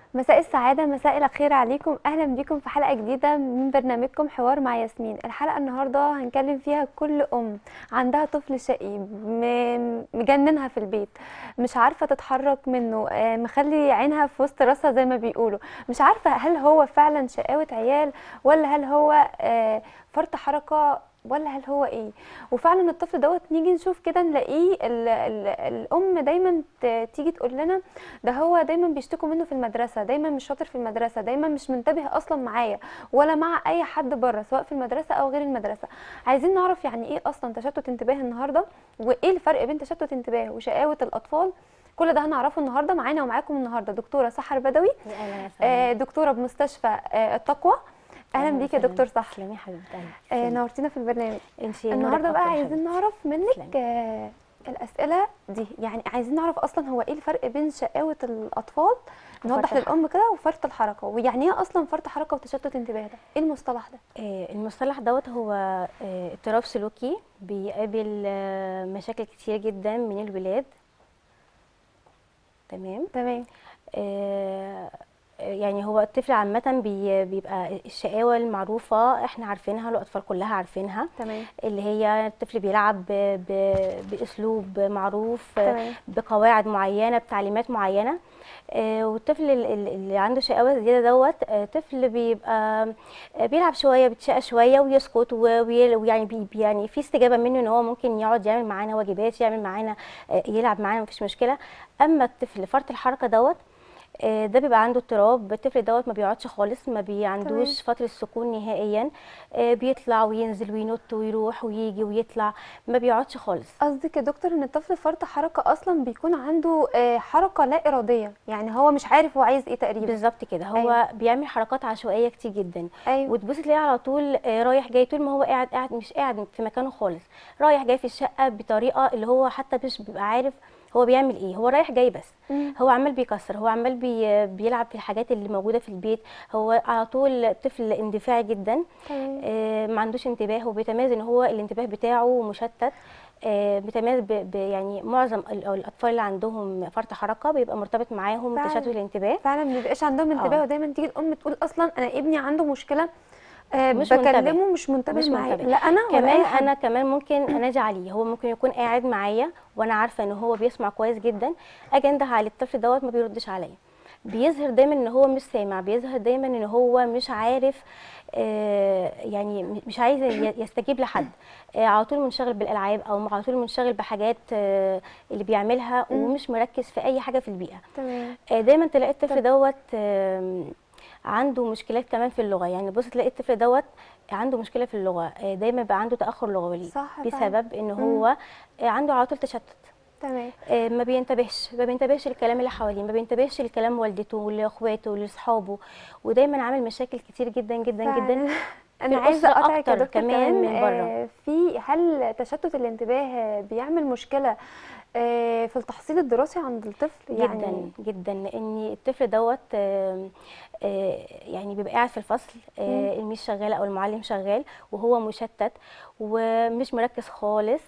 مساء السعادة مساء الخير عليكم أهلا بيكم في حلقة جديدة من برنامجكم حوار مع ياسمين الحلقة النهاردة هنكلم فيها كل أم عندها طفل شقي م- مجننها في البيت مش عارفة تتحرك منه آه، مخلي عينها في وسط راسها زي ما بيقولوا مش عارفة هل هو فعلا شقاوة عيال ولا هل هو آه، فرط حركة ولا هل هو ايه وفعلا الطفل دوت نيجي نشوف كده نلاقيه ال ال الام دايما ت- تيجي تقول لنا ده هو دايما بيشتكوا منه في المدرسه دايما مش شاطر في المدرسه دايما مش منتبه اصلا معايا ولا مع اي حد بره سواء في المدرسه او غير المدرسه عايزين نعرف يعني ايه اصلا تشتت انتباه النهارده وايه الفرق بين تشتت انتباه وشقاوه الاطفال كل ده هنعرفه النهارده معانا ومعاكم النهارده دكتوره سحر بدوي اهلا وسهلا آه، دكتوره بمستشفى آه، التقوى اهلا بيك يا وسهلا. دكتور سحر تسلمي يا حبيبتي آه، اهلا نورتينا في البرنامج انت النهارده بقى عايزين نعرف منك تسلمي. آه، الاسئله دي يعني عايزين نعرف اصلا هو ايه الفرق بين شقاوه الاطفال نوضح الحركة. للام كده وفرط الحركه ويعني ايه اصلا فرط حركه وتشتت انتباه ده ايه المصطلح ده آه، المصطلح دوت هو آه، اضطراب سلوكي بيقابل آه، مشاكل كتير جدا من الولاد تمام تمام آه، يعني هو الطفل عامة بي- بيبقى الشقاوة المعروفة احنا عارفينها الأطفال كلها عارفينها تمام اللي هي الطفل بيلعب ب- ب- بأسلوب معروف تمام بقواعد معينه بتعليمات معينه آه، والطفل ال- ال- اللي عنده شقاوه زياده دوت آه، طفل بيبقى آه، بيلعب شويه بيتشقى شويه ويسكت و- وي- ويعني بي بي- يعني في استجابه منه ان هو ممكن يقعد يعمل معانا واجبات يعمل معانا آه، يلعب معانا مفيش مشكله اما الطفل فرط الحركه دوت آه، ده بيبقى عنده اضطراب الطفل دوت ما بيقعدش خالص ما بيعندوش فتره سكون نهائيا آه، بيطلع وينزل وينط ويروح ويجي ويطلع ما بيقعدش خالص قصدك يا دكتور ان الطفل فرط حركه اصلا بيكون عنده آه، حركه لا اراديه يعني هو مش عارف هو عايز ايه تقريبا بالظبط كده هو أيوة. بيعمل حركات عشوائيه كتير جدا ايوه وتبص تلاقيه على طول آه، رايح جاي طول ما هو قاعد قاعد مش قاعد في مكانه خالص رايح جاي في الشقه بطريقه اللي هو حتى مش بيبقى عارف هو بيعمل ايه هو رايح جاي بس مم. هو عمال بيكسر هو عمال بي بيلعب في الحاجات اللي موجوده في البيت هو على طول طفل اندفاعي جدا تمام آه، ما عندوش انتباه وبيتميز ان هو الانتباه بتاعه مشتت آه، بيتميز ب ب- يعني معظم ال- أو الاطفال اللي عندهم فرط حركه بيبقى مرتبط معاهم فعلا. تشتت الانتباه فعلا ما بيبقاش عندهم انتباه آه. ودايما تيجي الام تقول اصلا انا ابني عنده مشكله آه مش منتبه. بكلمه مش منتبه مش معايا منتبه. لا انا ولا كمان أي حد. انا كمان ممكن انادي عليه هو ممكن يكون قاعد معايا وانا عارفه ان هو بيسمع كويس جدا اجي انده على الطفل دوت ما بيردش عليا بيظهر دايما ان هو مش سامع بيظهر دايما ان هو مش عارف آه يعني م- مش عايز ي- يستجيب لحد آه على طول منشغل بالالعاب او على طول منشغل بحاجات آه اللي بيعملها مم. ومش مركز في اي حاجه في البيئه تمام آه، دايما تلاقي الطفل طب- دوت آم، عنده مشكلات كمان في اللغه يعني بص تلاقي الطفل دوت عنده مشكله في اللغه آه، دايما بقى عنده تاخر لغوي صح فعلا. بسبب ان مم. هو آه، عنده على طول تشتت تمام آه، ما بينتبهش ما بينتبهش للكلام اللي حواليه ما بينتبهش لكلام والدته ولاخواته ولاصحابه ودايما عامل مشاكل كتير جدا جدا جدا فعلا. انا في عايزه الأسرة اقطعك يا أكتر دكتور كمان كمان, من بره. آه، في هل تشتت الانتباه بيعمل مشكله آه، في التحصيل الدراسي عند الطفل جدا جدا لان الطفل دوت آم، آه، يعني بيبقى قاعد في الفصل آه، الميس شغاله او المعلم شغال وهو مشتت ومش مركز خالص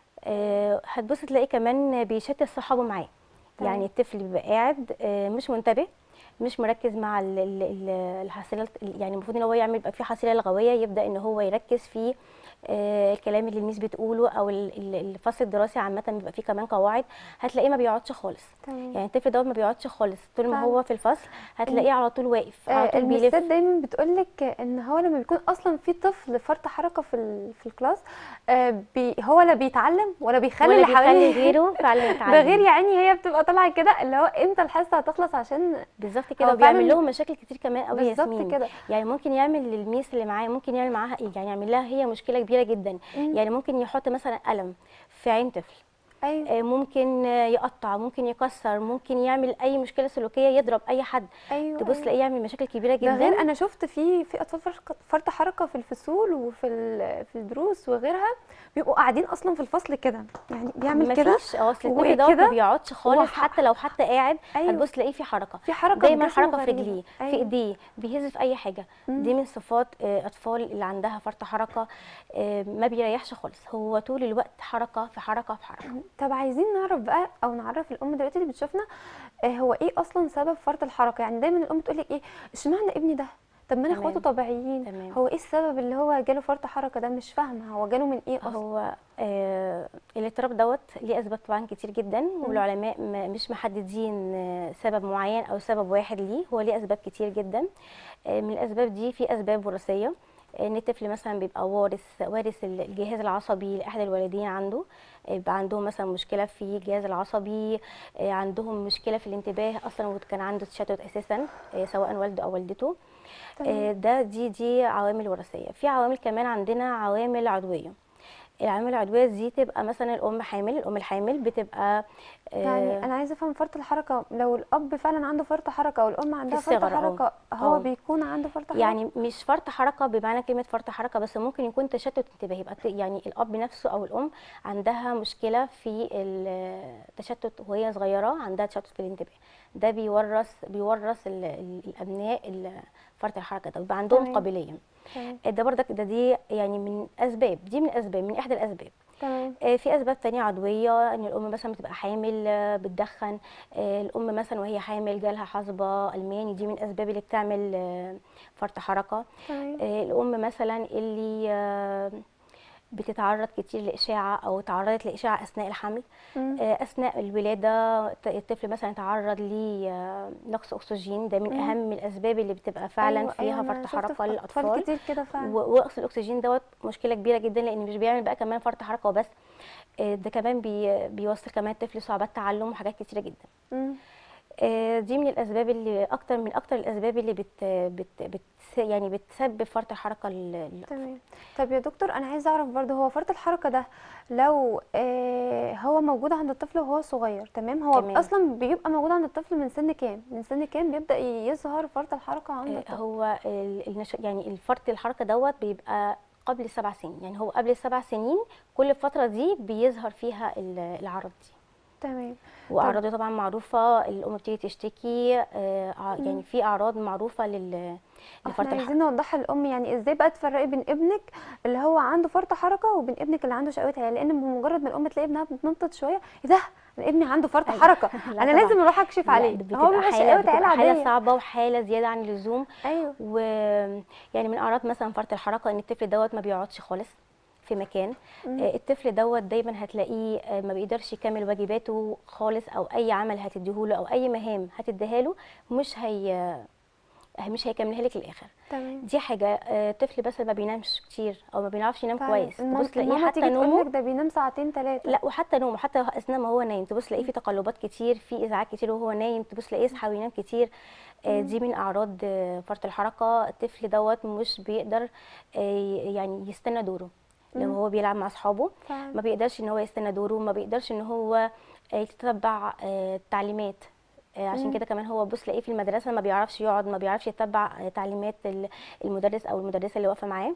آه، هتبص تلاقي كمان بيشتت صحابه معاه تمام. يعني الطفل بيبقى قاعد آه، مش منتبه مش مركز مع ال- ال- ال- الحصيله يعني المفروض ان هو يعمل يبقى في حصيله لغويه يبدا ان هو يركز في آه، الكلام اللي الميس بتقوله او ال- ال- الفصل الدراسي عامه بيبقى فيه كمان قواعد هتلاقيه ما بيقعدش خالص تمام يعني الطفل دوت ما بيقعدش خالص طول ما فعلا. هو في الفصل هتلاقيه على طول واقف على آه، طول بيلف المسات دايما بتقولك ان هو لما بيكون اصلا في طفل فرط حركه في ال- في الكلاس آه، بي هو لا بيتعلم ولا بيخلي ولا اللي بيخلي حواليه غيره فعلا يتعلم ده غير يعني هي بتبقى طالعه كده اللي هو امتى الحصه هتخلص عشان بالظبط كده هو وبيعمل فعلا لهم مشاكل كتير كمان قوي بالظبط ياسمين كده يعني ممكن يعمل للميس اللي معاه ممكن يعمل معاها يعني يعمل لها هي مشكله كبيره جدا مم. يعني ممكن يحط مثلا قلم في عين طفل ايوه آه، ممكن آه، يقطع ممكن يكسر ممكن يعمل اي مشكله سلوكيه يضرب اي حد ايوه تبص أيوة. تلاقيه يعمل مشاكل كبيره ده جدا غير انا شفت في في اطفال فرق- فرط حركه في الفصول وفي ال- في الدروس وغيرها بيبقوا قاعدين اصلا في الفصل كده يعني بيعمل كده مفيش اه اصل الطفل دوت وكده ما بيقعدش خالص وح- حتى لو حتى قاعد ايوه هتبص تلاقيه في حركه في حركه دايما بجسمه حركه في غريبة. رجليه في أيوة. ايديه بيهز في اي حاجه مم. دي من صفات آه، اطفال اللي عندها فرط حركه آه، ما بيريحش خالص هو طول الوقت حركه في حركه في حركه طب عايزين نعرف بقى او نعرف الام دلوقتي اللي بتشوفنا آه، هو ايه اصلا سبب فرط الحركه يعني دايما الام تقول لك ايه اشمعنى ابني ده طب ما انا تمام. اخواته طبيعيين تمام. هو ايه السبب اللي هو جاله فرط حركه ده مش فاهمه هو جاله من ايه اصلا هو آه الاضطراب دوت ليه اسباب طبعا كتير جدا والعلماء م- مش محددين آه، سبب معين او سبب واحد ليه هو ليه اسباب كتير جدا آه، من الاسباب دي في اسباب وراثيه آه، ان الطفل مثلا بيبقى وارث وارث ال- الجهاز العصبي لاحد الوالدين عنده آه، يبقى عندهم مثلا مشكله في الجهاز العصبي آه، عندهم مشكله في الانتباه اصلا وكان عنده تشتت اساسا آه، سواء والده او والدته آه، ده دي دي عوامل وراثيه في عوامل كمان عندنا عوامل عضويه العوامل العضويه دي تبقى مثلا الام حامل الام الحامل بتبقى آه، يعني انا عايزه افهم فرط الحركه لو الاب فعلا عنده فرط حركه والام عندها فرط الصغر، اه. حركه هو اه. بيكون عنده فرط حركه يعني مش فرط حركه بمعنى كلمه فرط حركه بس ممكن يكون تشتت انتباه يبقى ت- يعني الاب نفسه او الام عندها مشكله في التشتت وهي صغيره عندها تشتت في الانتباه ده بيورث بيورث ال- ال- الابناء ال- فرط الحركه ده بيبقى عندهم تمام. قابليه تمام ده برضك ده دي يعني من اسباب دي من اسباب من احدى الاسباب تمام آه، في اسباب تانية عضويه ان الام مثلا بتبقى حامل آه، بتدخن آه، الام مثلا وهي حامل جالها حصبه الماني دي من الاسباب اللي بتعمل آه، فرط حركه تمام آه، الام مثلا اللي آه، بتتعرض كتير لاشعه او تعرضت لاشعه اثناء الحمل مم. آه، اثناء الولاده ت- الطفل مثلا تعرض لنقص اكسجين ده من مم. اهم الاسباب اللي بتبقى فعلا أيوة، فيها أيوة، أنا فرط شفت حركه في أطفال للاطفال كتير كده فعلا و- ونقص الاكسجين دوت مشكله كبيره جدا لان مش بيعمل بقى كمان فرط حركه وبس آه، ده كمان بي بيوصل كمان الطفل لصعوبات تعلم وحاجات كتيره جدا مم. آه، دي من الاسباب اللي اكتر من اكتر الاسباب اللي بت بت بت يعني بتسبب فرط الحركه لل- للأطفال. تمام طب يا دكتور انا عايزه اعرف برضو هو فرط الحركه ده لو آه هو موجود عند الطفل وهو صغير تمام هو تمام. اصلا بيبقى موجود عند الطفل من سن كام من سن كام بيبدا يظهر فرط الحركه عند آه، الطفل هو ال- النش... يعني الفرط الحركه دوت بيبقى قبل السبع سنين يعني هو قبل السبع سنين كل الفتره دي بيظهر فيها ال- الاعراض دي تمام واعراضه طبعا معروفه الام بتيجي تشتكي آه، ع- مم. يعني في اعراض معروفه لل لفرط احنا الحركه عايزين نوضحها للام يعني ازاي بقى تفرقي بين ابنك اللي هو عنده فرط حركه وبين ابنك اللي عنده شقاوه عيال لان بمجرد ما الام تلاقي ابنها بتنطط شويه ايه ده أنا ابني عنده فرط أيوة. حركه لا انا طبعاً. لازم اروح اكشف لا، عليه بتبقى هو بيبقى حاله شقاوه عيال بتبقى حاله عاديه صعبه وحاله زياده عن اللزوم ايوه و يعني من اعراض مثلا فرط الحركه ان الطفل دوت ما بيقعدش خالص في مكان مم. آه، الطفل دوت دايما هتلاقيه آه، ما بيقدرش يكمل واجباته خالص او اي عمل هتديهوله او اي مهام هتديها له مش هي آه، مش هيكملها لك للاخر تمام دي حاجه آه، طفل بس ما بينامش كتير او ما بيعرفش ينام فعلا. كويس المام- تبص تلاقيه الماما حتى تيجي تقول نومه لك ده بينام ساعتين ثلاثه لا وحتى نومه حتى اثناء ما هو نايم تبص تلاقيه في تقلبات كتير في ازعاج كتير وهو نايم تبص تلاقيه يصحى وينام كتير آه، دي من اعراض آه، فرط الحركه الطفل دوت مش بيقدر آه، يعني يستنى دوره لما مم. هو بيلعب مع اصحابه فعلا. ما بيقدرش ان هو يستنى دوره ما بيقدرش ان هو آه، يتتبع آه، التعليمات آه، عشان مم. كده كمان هو بص تلاقيه في المدرسه ما بيعرفش يقعد ما بيعرفش يتبع آه، تعليمات ال- المدرس او المدرسه اللي واقفه معاه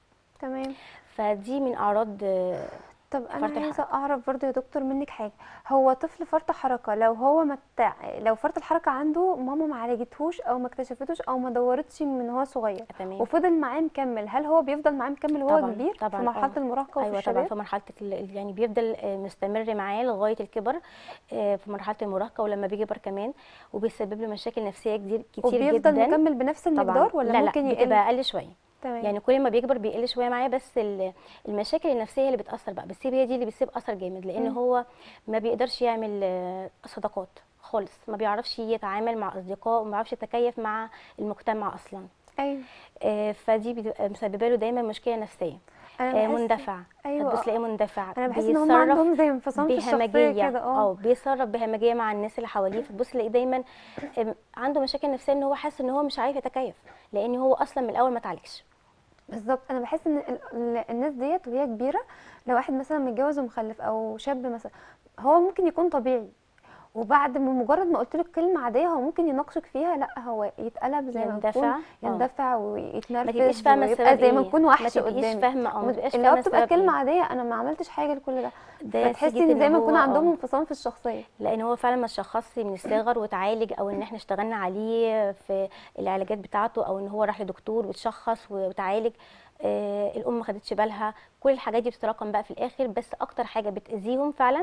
تمام فدي من اعراض آه، طب انا فرط عايزه اعرف برضو يا دكتور منك حاجه هو طفل فرط حركه لو هو متع... لو فرط الحركه عنده ماما ما عالجتهوش او ما اكتشفتوش او ما دورتش من هو صغير تمام وفضل معاه مكمل هل هو بيفضل معاه مكمل وهو طبعاً، كبير طبعاً، في مرحله آه. المراهقه وفي ايوه طبعا الشباب في مرحله ال- يعني بيفضل آه، مستمر معاه لغايه الكبر آه، في مرحله المراهقه ولما بيكبر كمان وبيسبب له مشاكل نفسيه كتير كتير وبيفضل جدا مكمل بنفس طبعا المقدار ولا لا ممكن لا يقل بتبقى اقل شويه تمام يعني كل ما بيكبر بيقل شويه معاه بس ال- المشاكل النفسيه اللي بتاثر بقى بس هي دي اللي بتسيب اثر جامد لان مم. هو ما بيقدرش يعمل آه، صداقات خالص ما بيعرفش يتعامل مع اصدقاء وما بيعرفش يتكيف مع المجتمع اصلا ايوه آه، فدي بتبقى مسببه له دايما مشكله نفسيه انا آه، بحس مندفع ايوه بتلاقيه مندفع انا بحس ان هم بيتصرف عندهم زي انفصام في الشخصيه بهمجيه كده اه اه بيتصرف بهمجيه مع الناس اللي حواليه فتبص تلاقيه دايما آم، عنده مشاكل نفسيه ان هو حاسس ان هو مش عارف يتكيف لان هو اصلا من الاول ما اتعالجش بالظبط انا بحس ان ال- ال- الناس ديت وهي كبيره لو واحد مثلا متجوز ومخلف او شاب مثلا هو ممكن يكون طبيعي وبعد ما مجرد ما قلت له كلمه عاديه هو ممكن يناقشك فيها لا هو يتقلب زي ما يندفع يكون آه. يندفع ما ويتنرفز تبقيش فاهمه ويبقى السبب زي ما ايه يكون ما وحش تبقيش قدامك فاهمه اه ما تبقاش اللي هو فاهمه بتبقى السبب كلمه ايه عاديه انا ما عملتش حاجه لكل ده ده فتحسي نتيجة ان زي ما هو يكون عندهم آه، انفصام في الشخصيه لان هو فعلا ما اتشخصش من الصغر واتعالج او ان احنا اشتغلنا عليه في العلاجات بتاعته او ان هو راح لدكتور واتشخص واتعالج آه، الام ما خدتش بالها كل الحاجات دي بتتراكم بقى في الاخر بس اكتر حاجه بتاذيهم فعلا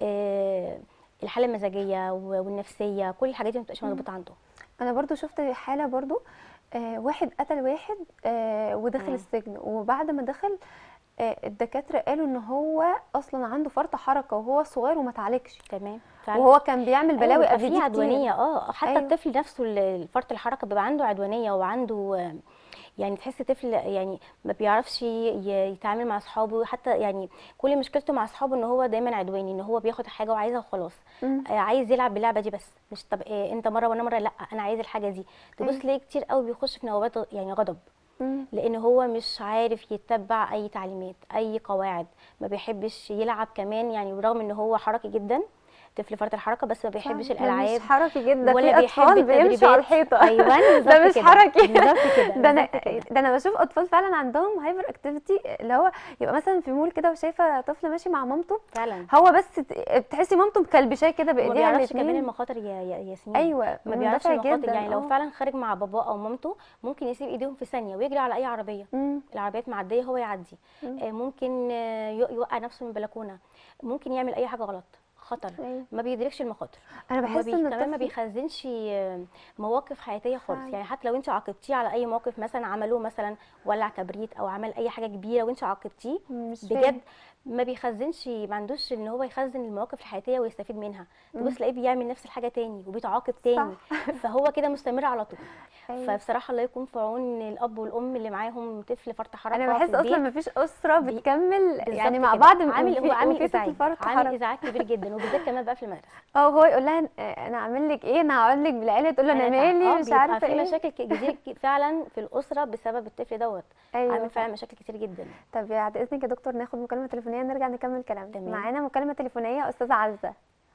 آه، الحاله المزاجيه و- والنفسيه كل الحاجات دي ما بتبقاش مظبوطه عندهم انا برضو شفت حاله برضو آه واحد قتل واحد آه ودخل مم. السجن وبعد ما دخل آه الدكاتره قالوا ان هو اصلا عنده فرط حركه وهو صغير وما اتعالجش تمام فعلا وهو كان بيعمل أيوة، بلاوي بيبقى قبل فيه دي كتير عدوانيه اه حتى أيوة. الطفل نفسه ال- فرط الحركه بيبقى عنده عدوانيه وعنده آه، يعني تحس طفل يعني ما بيعرفش ي- يتعامل مع اصحابه حتى يعني كل مشكلته مع اصحابه ان هو دايما عدواني ان هو بياخد حاجه وعايزها وخلاص مم. آه، عايز يلعب باللعبه دي بس مش طب إيه انت مره وانا مره لا انا عايز الحاجه دي تبص أيوة. تلاقي كتير قوي بيخش في نوبات غ- يعني غضب مم. لان هو مش عارف يتبع اي تعليمات اي قواعد ما بيحبش يلعب كمان يعني برغم ان هو حركي جدا طفل فرط الحركه بس ما بيحبش صح، ده الالعاب مش حركي جدا ولا في بيحب اطفال بيمشوا على التدريبات. الحيطه أيوة، ده بالظبط مش كده. حركي بالظبط كده، ده انا بالظبط كده. ده انا بشوف اطفال فعلا عندهم هايبر اكتيفيتي اللي هو يبقى مثلا في مول كده وشايفه طفل ماشي مع مامته فعلا هو بس ت- بتحسي مامته مكلبشاه كده ما بايديها بيعرفش كمان الاتنين المخاطر يا يا ياسمين ايوه ما بيعرفش مندفع المخاطر جدا يعني لو اه. فعلا خارج مع باباه او مامته ممكن يسيب ايديهم في ثانيه ويجري على اي عربيه مم. العربيات معديه هو يعدي مم. آه، ممكن آه، يو- يوقع نفسه من بلكونه ممكن يعمل اي حاجه غلط خطر أيوة. ما بيدركش المخاطر انا وما بحس بي... ان كمان ما الطفل بيخزنش آه، مواقف حياتيه خالص فعلا. يعني حتى لو انت عاقبتيه على اي موقف مثلا عملوه مثلا ولع كبريت او عمل اي حاجه كبيره وانت عاقبتيه مش بجد فاهم. ما بيخزنش ما عندوش ان هو يخزن المواقف الحياتيه ويستفيد منها مم. تبص تلاقيه بيعمل نفس الحاجه تاني وبيتعاقب تاني فهو كده مستمر على طول أيوة. فبصراحه الله يكون في عون الاب والام اللي معاهم طفل فرط حركه انا بحس في البيت. اصلا ما فيش اسره بي- بتكمل بالظبط يعني مع كده. بعض عامل وفي- هو عامل وفي طفل ازعاج فرط عامل حركه ازعاج كبير جدا وبالذات كمان بقى في المدرسه اه هو يقول لها آه، انا اعمل لك ايه انا هقول لك بالعيله تقول له انا تع- مالي آه، مش بيبقى عارفه في ايه مشاكل ك- كتير ك- فعلا في الاسره بسبب الطفل دوت ايوه عامل فعلا مشاكل كتير جدا طب بعد اذنك يا دكتور ناخد مكالمه تليفونيه نرجع نكمل كلامنا تمام. معانا مكالمه تليفونيه استاذه عزه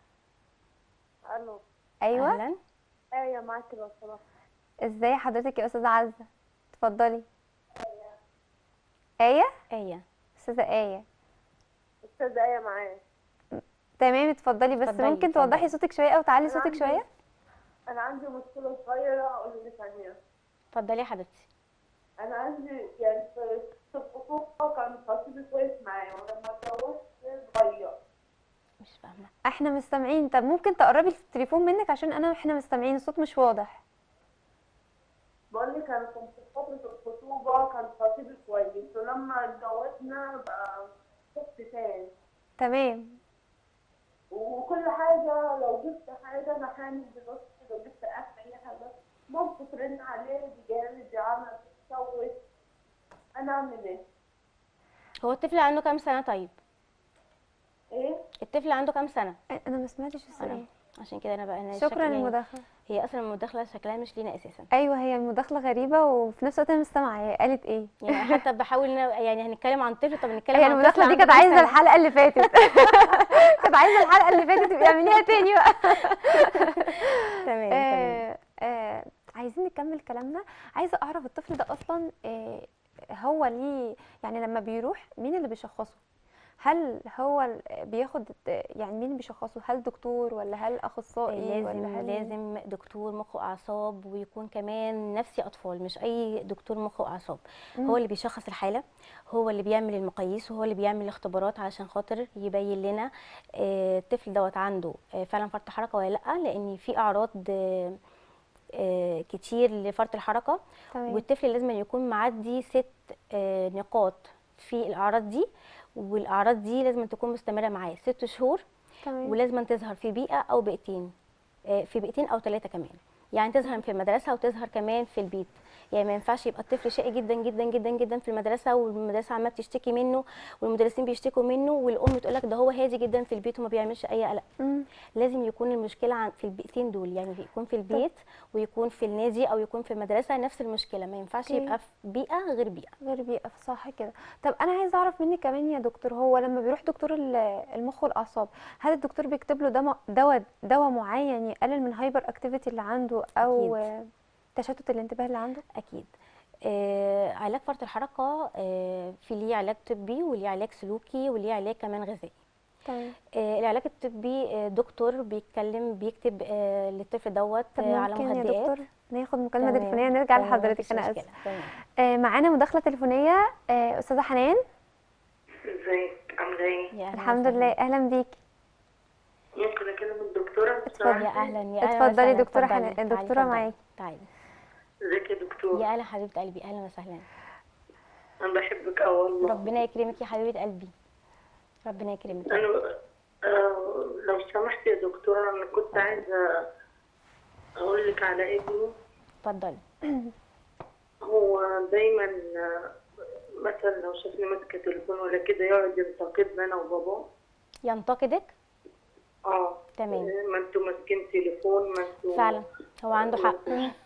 الو ايوه اهلا ايه معاكي لو سمحت ازاي حضرتك يا استاذه عزه اتفضلي ايه ايه استاذه ايه استاذة ايه معايا تمام اتفضلي بس اتفضلي، ممكن توضحي اتفضلي. صوتك شويه او تعلي أنا صوتك عندي- شويه انا عندي مشكلة صغيرة اقول لك عليها اتفضلي يا حبيبتي انا عندي يعني في في الخطوبة كان خطيبي كويس معايا ولما اتجوزت اتغير مش فاهمه احنا مش سامعين طب ممكن تقربي التليفون منك عشان انا احنا مش سامعين الصوت مش واضح بقول لك انا كنت في فترة الخطوبة كان خطيبي كويس ولما اتجوزنا بقى شخص تاني تمام وكل حاجة لو جبت حاجة أنا حامل بنص لو جبت أكل أي حاجة مامته ترن عليه دي جامد دي عمل تسوي أنا أعمل إيه؟ هو الطفل عنده كام سنه طيب إيه؟ الطفل عنده كام سنه انا ما سمعتش السؤال انا عشان كده انا بقى انا شكرا شكل- يعني للمداخله هي اصلا المداخله شكلها مش لينا اساسا ايوه هي المداخله غريبه وفي نفس الوقت انا مش سامعه هي قالت ايه يعني حتى بحاول ان أنا- يعني هنتكلم عن طفل طب نتكلم هي عن المداخله طفل دي عنده كانت كام عايزه سنة؟ الحلقه اللي فاتت كانت عايزه الحلقه اللي فاتت تبقي اعمليها تاني بقى تمام تمام آه آه عايزين نكمل كلامنا عايزه اعرف الطفل ده اصلا آه هو ليه يعني لما بيروح مين اللي بيشخصه هل هو ال- بياخد يعني مين اللي بيشخصه هل دكتور ولا هل اخصائي ولا لازم هل لازم دكتور مخ واعصاب ويكون كمان نفسي اطفال مش اي دكتور مخ واعصاب مم. هو اللي بيشخص الحاله هو اللي بيعمل المقاييس وهو اللي بيعمل الاختبارات علشان خاطر يبين لنا آه، الطفل دوت عنده آه، فعلا فرط حركه ولا لا لان في اعراض آه، آه، كتير لفرط الحركه تمام والطفل لازم يكون معدي ست آه، نقاط في الاعراض دي والاعراض دي لازم تكون مستمره معاه ست شهور تمام ولازم تظهر في بيئه او بيئتين آه، في بيئتين او ثلاثه كمان يعني تظهر في المدرسه وتظهر كمان في البيت يعني ما ينفعش يبقى الطفل شقي جدا جدا جدا جدا في المدرسه والمدرسه عماله بتشتكي منه والمدرسين بيشتكوا منه والام تقول لك ده هو هادي جدا في البيت وما بيعملش اي قلق مم. لازم يكون المشكله عن في البيئتين دول يعني يكون في البيت ويكون في النادي او يكون في المدرسه نفس المشكله ما ينفعش أوكي. يبقى في بيئه غير بيئه غير بيئة صح كده طب انا عايزه اعرف منك كمان يا دكتور هو لما بيروح دكتور ال- المخ والاعصاب هل الدكتور بيكتب له دم- دواء دواء معين يقلل من هايبر اكتيفيتي اللي عنده او أكيد. آه، تشتت الانتباه اللي عنده اكيد آه علاج فرط الحركه آه في ليه علاج طبي وليه علاج سلوكي وليه علاج كمان غذائي تمام آه العلاج الطبي آه دكتور بيتكلم بيكتب آه للطفل دوت طب آه على ممكن يا مهدئات دكتور ناخد مكالمه تمام، تليفونيه نرجع تمام، لحضرتك مفيش انا مشكلة، اسفه تمام آه، معانا مداخله تليفونيه آه، استاذه حنان ازيك عامله ايه؟ يا أهلا الحمد وسهلا. لله اهلا بيكي ممكن اكلم الدكتوره لو اتفضلي. يا سمحتي؟ اهلا يا اهلا اتفضلي وسهلا، دكتورة اتفضلي. حنان- تعالي، الدكتورة اتفضلي. معاكي. تعالي ازيك يا دكتور؟ يا اهلا حبيبه قلبي اهلا وسهلا انا بحبك اوي والله ربنا يكرمك يا حبيبه قلبي ربنا يكرمك انا آه لو سمحت يا دكتوره انا كنت عايزه اقول لك على ابني اتفضلي هو دايما آه، مثلا لو شافني ماسكه تليفون ولا كده يقعد ينتقدنا انا وبابا ينتقدك اه تمام. آه، ما انتوا ماسكين تليفون ما انتوا فعلا هو عنده حق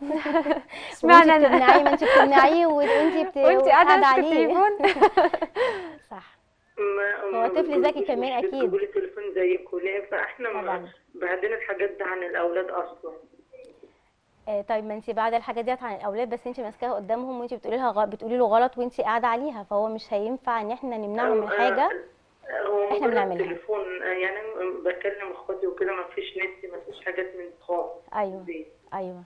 اشمعنى وانت أنا؟ بتمنعيه ما انت بتمنعيه وانت بت... وانت قاعده ماسكه عليه التليفون صح ما هو ما طفل ذكي بتجيبوش- كمان مش أكيد. بتجيبوا لي تليفون زيكم ليه فاحنا ما- طبعا. بعدين الحاجات دي عن الاولاد اصلا آه، طيب ما انت بعد الحاجات ديت عن الاولاد بس انت ماسكاها قدامهم وانت بتقولي لها غ... بتقولي له غلط وانت قاعده عليها فهو مش هينفع ان احنا نمنعه من حاجه هو إحنا مجرد بنعملها. تليفون يعني بكلم اخواتي وكده ما فيش نت ما فيش حاجات من خالص ايوه دي. ايوه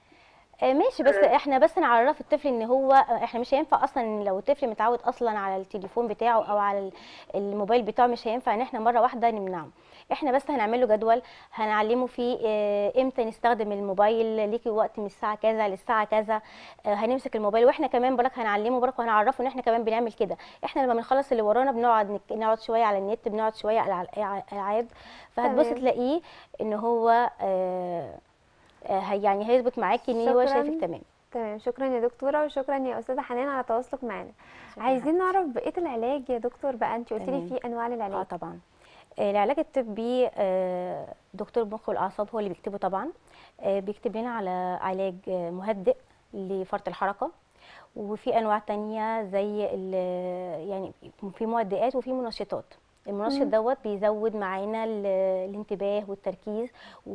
آه، ماشي بس احنا بس نعرف الطفل ان هو احنا مش هينفع اصلا إن لو الطفل متعود اصلا على التليفون بتاعه او على ال- الموبايل بتاعه مش هينفع ان احنا مره واحده نمنعه احنا بس هنعمل له جدول هنعلمه فيه آه، امتى نستخدم الموبايل ليكي وقت من الساعه كذا للساعه كذا آه، هنمسك الموبايل واحنا كمان برك هنعلمه برك وهنعرفه ان احنا كمان بنعمل كده احنا لما بنخلص اللي ورانا بنقعد نك- نقعد شويه على النت بنقعد شويه على الالعاب فهتبص تمام. تلاقيه ان هو آه، آه، هي- يعني هيثبت معاكي ان هو شكراً. شايفك تمام تمام شكرا يا دكتوره وشكرا يا استاذه حنان على تواصلك معانا عايزين نعرف بقيه العلاج يا دكتور بقى انت قلتي لي تمام. في انواع اه للعلاج طبعا آه، العلاج الطبي آه، دكتور المخ والاعصاب هو اللي بيكتبه طبعا آه، بيكتب لنا على علاج آه، مهدئ لفرط الحركه وفي انواع تانية زي ال- يعني في مهدئات وفي منشطات المنشط دوت بيزود معانا ال- الانتباه والتركيز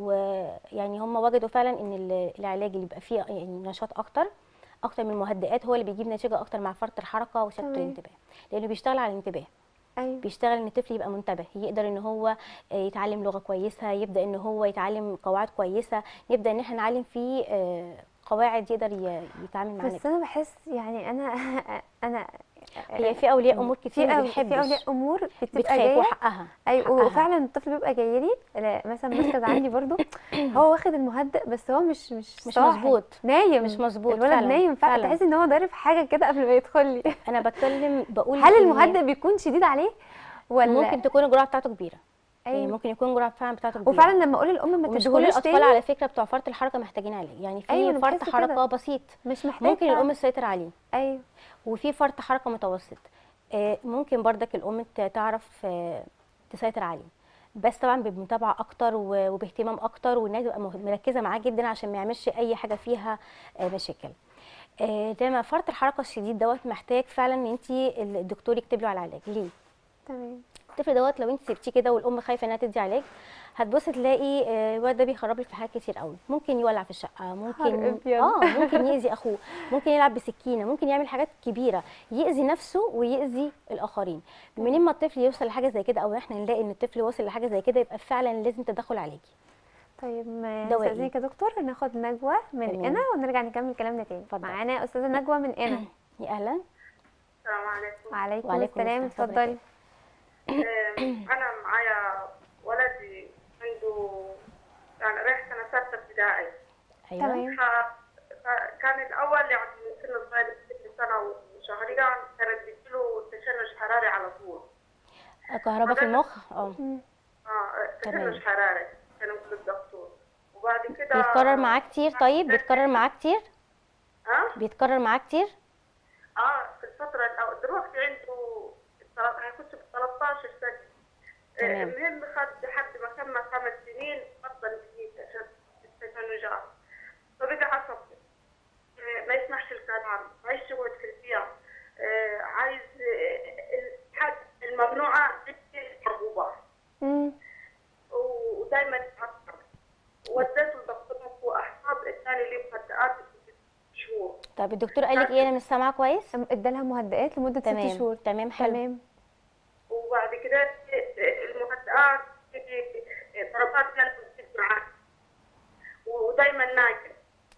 ويعني هم وجدوا فعلا ان ال- العلاج اللي بيبقى فيه يعني نشاط اكتر اكتر من المهدئات هو اللي بيجيب نتيجه اكتر مع فرط الحركه وشتت تمام. الانتباه لانه بيشتغل على الانتباه ايوه بيشتغل ان الطفل يبقى منتبه يقدر ان هو آه، يتعلم لغه كويسه يبدا ان هو يتعلم قواعد كويسه يبدا ان احنا نعلم فيه آه، قواعد يقدر ي- يتعامل معانا بس انا بحس يعني انا انا هي في اولياء امور كتير في ما أو في بتحبش اولياء امور بتبقى بتخاف جايه وحقها ايوه حقها. وفعلا الطفل بيبقى جاي لي لا، مثلا مركز عندي برضو هو واخد المهدئ بس هو مش مش مش صاحي. مظبوط. نايم مش مظبوط الولد فعلا، نايم فعلا فعلا. تحس ان هو ضارب حاجه كده قبل ما يدخل لي انا بتكلم بقول هل إن المهدئ بيكون شديد عليه ولا ممكن تكون الجرعه بتاعته كبيره يعني أيوة. ممكن يكون الجرعه فعلا بتاعته كبيره وفعلا لما اقول للام ما ومش كل تديهولوش الاطفال تاني على فكره بتوع فرط الحركه محتاجين علاج يعني في أيوة، أنا فرط بحس حركه كده. بسيط مش محتاج ممكن فعلا. الام تسيطر عليه ايوه وفي فرط حركه متوسط آه، ممكن بردك الام ت- تعرف آه، تسيطر عليه بس طبعا بمتابعه اكتر و- وباهتمام اكتر والناس تبقى مه- مركزه معاه جدا عشان ما يعملش اي حاجه فيها آه، مشاكل آه، زي ما فرط الحركه الشديد دوت محتاج فعلا ان انت الدكتور يكتب له على العلاج ليه تمام الطفل دوت لو انت سبتيه كده والام خايفه انها تدي علاج هتبص تلاقي آه، الولد ده بيخرب لك في حاجات كتير قوي ممكن يولع في الشقه ممكن أبيض. اه ممكن يأذي اخوه ممكن يلعب بسكينه ممكن يعمل حاجات كبيره يأذي نفسه ويأذي الاخرين منين ما الطفل يوصل لحاجه زي كده او احنا نلاقي ان الطفل وصل لحاجه زي كده يبقى فعلا لازم تدخل علاجي طيب ما دوائي. استاذنك يا دكتور ناخد نجوى من تمام. انا ونرجع نكمل كلامنا تاني اتفضل. معانا استاذه نجوى من انا يا اهلا السلام عليكم وعليكم, وعليكم السلام السلام. اتفضلي آم، انا معايا ولدي عنده يعني رايح سنه سته ابتدائي ايوه تمام ف- فكان الاول يعني سن صغير ست سنه وشهرين كانت بتجيله تشنج حراري على طول كهرباء في المخ اه اه تمام. تشنج حراري كان يقول الدكتور وبعد كده بيتكرر معاه كتير طيب بيتكرر معاه كتير اه بيتكرر معاه كتير اه في الفتره الأول دلوقتي عنده التلات- انا كنت في 13 سنه آه، تمام. المهم خد لحد ما كمل خمس سنين بطل يجيب عشان التشنجات فبقى عصبي آه، ما يسمعش الكلام ما يقعد في البيت آه، عايز آه، الحاجة الممنوعة جدا مرغوبة مم. ودائما يتعصب وديته لدكتور مخ واعصاب اداني لي مهدئات في ست شهور طب الدكتور قال لك ايه انا مش سامعه كويس أم- ادالها مهدئات لمده ست تمام شهور تمام حلو تمام وبعد كده المهدئات تيجي ضربات قلب بتصير معاه ودايما نايم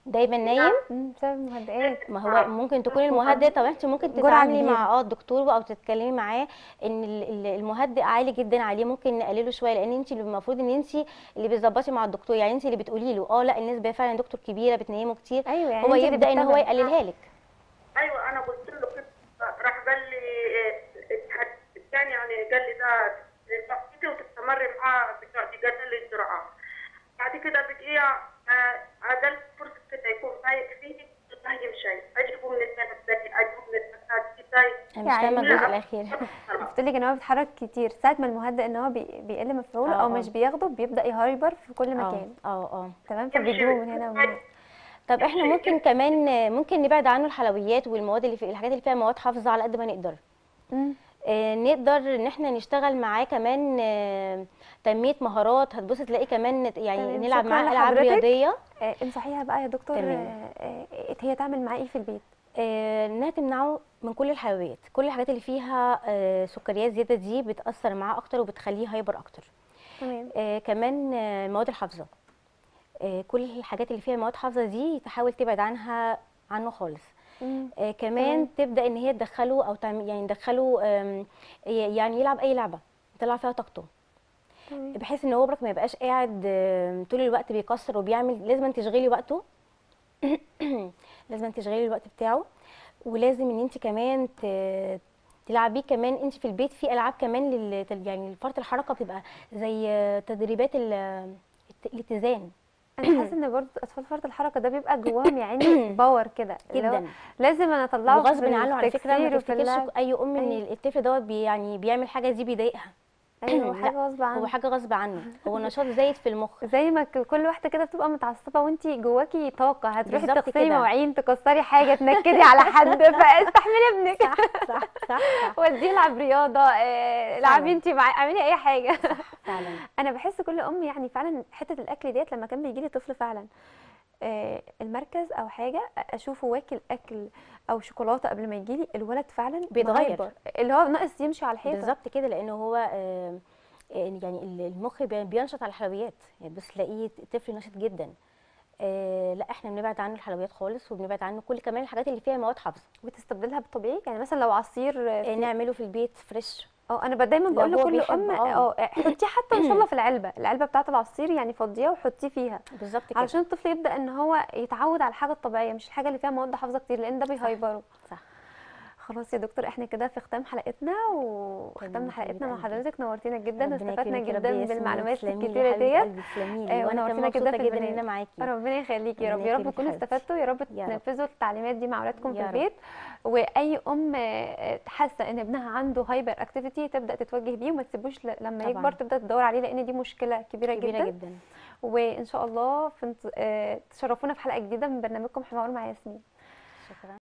دايما نايم مم، بسبب المهدئات ما هو ممكن تكون المهدئ طب انت ممكن جرعة تتعاملي كبيرة. مع اه الدكتور او تتكلمي معاه ان ال- ال- المهدئ عالي جدا عليه ممكن نقلله شويه لان انت اللي المفروض ان انت اللي بتظبطي مع الدكتور يعني انت اللي بتقولي له اه لا النسبه فعلا دكتور كبيره بتنيمه كتير ايوه يعني هو انت اللي يبدا ان هو بتتابعي. يقللها لك ايوه انا قلت له كده راح قال لي إيه، الثاني يعني قال لي ده تحطي وتستمري معاه بتقعدي قال لي الجرعه بعد كده بدقيقه آه، قال لي فرصه كده يكون فايق فيه ما يمشي اجيبه من الباب الثاني اجيبه من المكان الثاني انا مش يعني فاهمه الجزء لا. الاخير قلت لك ان هو بيتحرك كتير ساعه ما المهدئ ان هو بي... بيقل مفعوله اه، او اه. مش بياخده بيبدا يهايبر في كل اه مكان اه اه تمام فبيجيبه من هنا ومن هنا طب احنا ممكن كمان ممكن نبعد عنه الحلويات والمواد اللي في الحاجات اللي فيها مواد حافظه على قد ما نقدر مم. آه، نقدر ان احنا نشتغل معاه كمان آه، تنميه مهارات هتبص تلاقي كمان نت- يعني تمام، نلعب شكراً معاه العاب لحضرتك. رياضيه آه انصحيها بقى يا دكتور تمام. آه آه هي تعمل معاه ايه في البيت آه، انها تمنعه من كل الحلويات كل الحاجات اللي فيها آه، سكريات زياده دي بتاثر معاه اكتر وبتخليه هايبر اكتر تمام آه، كمان آه، المواد الحافظه آه، كل الحاجات اللي فيها مواد حافظه دي تحاول تبعد عنها عنه خالص مم. آه، كمان تبدا ان هي تدخله او تعمل يعني تدخله آم، ي- يعني يلعب اي لعبه يطلع فيها طاقته تمام. بحيث ان هو برك ما يبقاش قاعد آم، طول الوقت بيكسر وبيعمل لازم تشغلي وقته لازم تشغلي الوقت بتاعه ولازم ان انت كمان ت- تلعبيه كمان انت في البيت في العاب كمان لل يعني لفرط الحركه بتبقى زي آه، تدريبات ال- الت- الاتزان انا حاسه ان برضه اطفال فرط الحركه ده بيبقى جواهم يعني باور كده اللي هو جدا لازم انا اطلعه وغصب في عنه على فكره ما التكسير وفي تفتكرش اللعب. اي ام ان أيوة. الطفل دوت بي يعني بيعمل حاجه دي بيضايقها ايوه هو لا، حاجه غصب عنه هو حاجه غصب عنه هو نشاط زايد في المخ زي ما ك- كل واحده كده بتبقى متعصبه وانت جواكي طاقه هتروحي بالظبط تغسلي كده. مواعين تكسري حاجه تنكدي على حد فاستحملي ابنك صح صح صح صح وديه يلعب رياضه آه، العبي فعلا. انت مع اعملي اي حاجه فعلا انا بحس كل ام يعني فعلا حته الاكل ديت لما كان بيجي لي طفل فعلا آه، المركز او حاجه اشوفه واكل اكل او شوكولاته قبل ما يجي لي الولد فعلا بيتغير. مهايبر، اللي هو ناقص يمشي على الحيطه بالظبط كده لانه هو آه، آه، يعني ال- المخ بي- بينشط على الحلويات يعني بس تلاقيه طفل نشط جدا آه، لا احنا بنبعد عنه الحلويات خالص وبنبعد عنه كل كمان الحاجات اللي فيها مواد حافظه بتستبدلها بالطبيعي يعني مثلا لو عصير آه، آه، نعمله في البيت فريش اه انا ب- دايما لو بقول هو لكل بيحب، ام اه. اه حطيه حتى ان شاء الله في العلبه العلبه بتاعه العصير يعني فضيه وحطيه فيها بالظبط كده علشان الطفل يبدا ان هو يتعود على الحاجه الطبيعيه مش الحاجه اللي فيها مواد حافظه كتير لان ده بيهيبره صح خلاص يا دكتور احنا كده في ختام حلقتنا وختمنا تمام، حلقتنا مع حبيبة قلبي. حضرتك نورتينا جدا ربنا واستفدنا يكرمك يا رب جدا يا ياسمين، بالمعلومات تسلمي لي الكتيره يا حبيبة ديت قلبي، تسلمي لي آه، وانا كمان ونورتينا جدا مبسوطه في جدا ان البرنامج. انا معاكي ربنا يخليكي يا رب ربنا يا رب يكرمك تكونوا حبيبتي. استفدتوا يا رب يا رب. تنفذوا التعليمات دي مع اولادكم في يا رب. البيت واي ام آه، حاسه ان ابنها عنده هايبر اكتيفيتي تبدا تتوجه بيه وما تسيبوش ل- لما طبعاً. يكبر تبدا تدور عليه لان دي مشكله كبيره, كبيره جدا جدا وان شاء الله في انت- آه، تشرفونا في حلقه جديده من برنامجكم حوار مع ياسمين شكرا